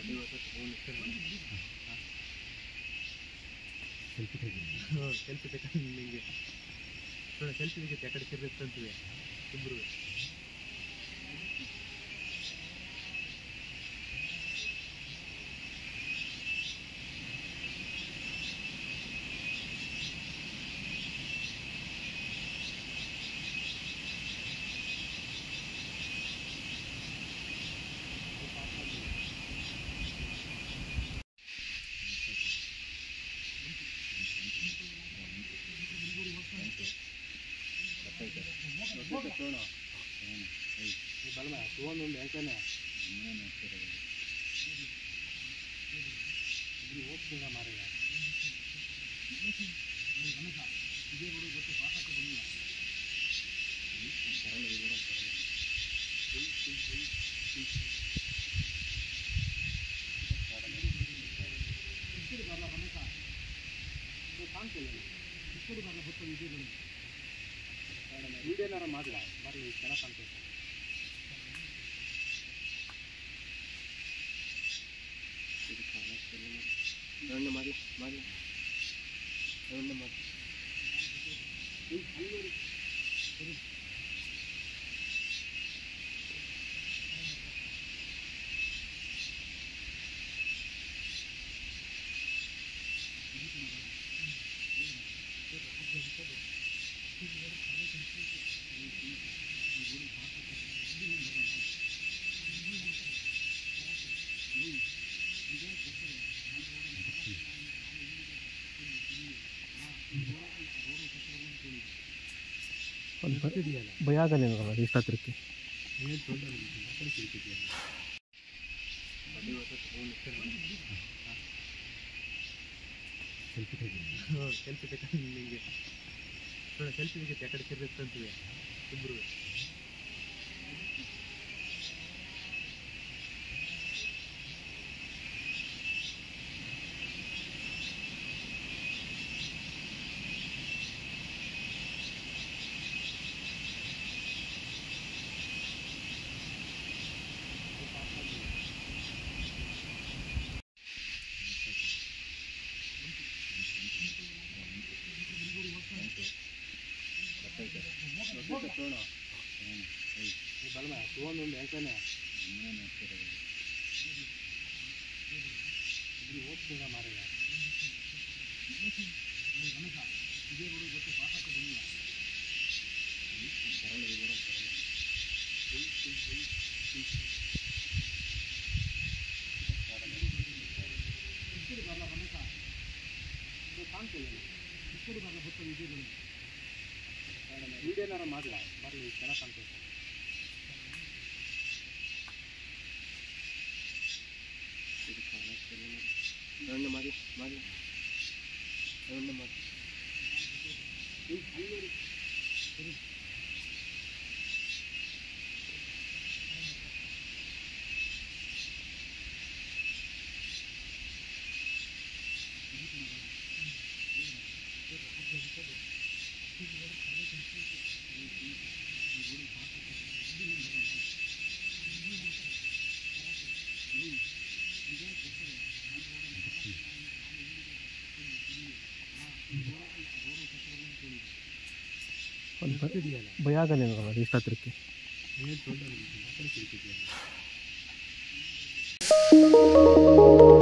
selfie ತಗೊಂಡು ನಿಮಗೆ ನೋಡಿ ಸೆಲ್ಫಿ ತೆಗಿತೆ ಆ ಕಡೆ ತಿರುಗಿಸ್ತಂತೀವಿ ಇಬ್ಬರು ಬಲಮ ತೊಗೊಂಡು ಯಾಕನೆ ಹೋಗ್ತೀನಿ ಮಾರಾಯ ವಿಡಿಯೋನಾರ ಮಾಡಲ ಬರಲಿ ಚೆನ್ನಾಗಿ ಕಾಣ್ತೈತೆ ರೌಂಡ್ ಮಾಡಿ ಮಾಡಿ ರೌಂಡ್ ಮಾಡಿ ಭಯ ಆಗಲ್ಲ ನಿನಗಲ್ಲ ಇಷ್ಟ ಹತ್ರಕ್ಕೆ ಸೆಲ್ಫಿ ತಗೊಂಡು ನಿಮಗೆ ನೋಡಿ ಸೆಲ್ಫಿ ತೆಗಿತೆ ಆ ಕಡೆ ತಿರುಗಿಸ್ತಂತೀವಿ ಇಬ್ಬರು ಬಲಮ ತೊಗೊಂಡು ಯಾಕನೆ ಹೋಗ್ತೀನಿ ಮಾರಾಯ ವಿಡಿಯೋನಾರ ಮಾಡಲ ಬರಲಿ ಚೆನ್ನಾಗಿ ಕಾಣ್ತೈತೆ ರೌಂಡ್ ಮಾಡಿ ಮಾಡಿ ರೌಂಡ್ ಮಾಡಿ ಭಯ ಆಗಲ್ಲ ನಿನಗಲ್ಲ ಇಷ್ಟ ಹತ್ರಕ್ಕೆ ಏನು ತೊಂದರೆ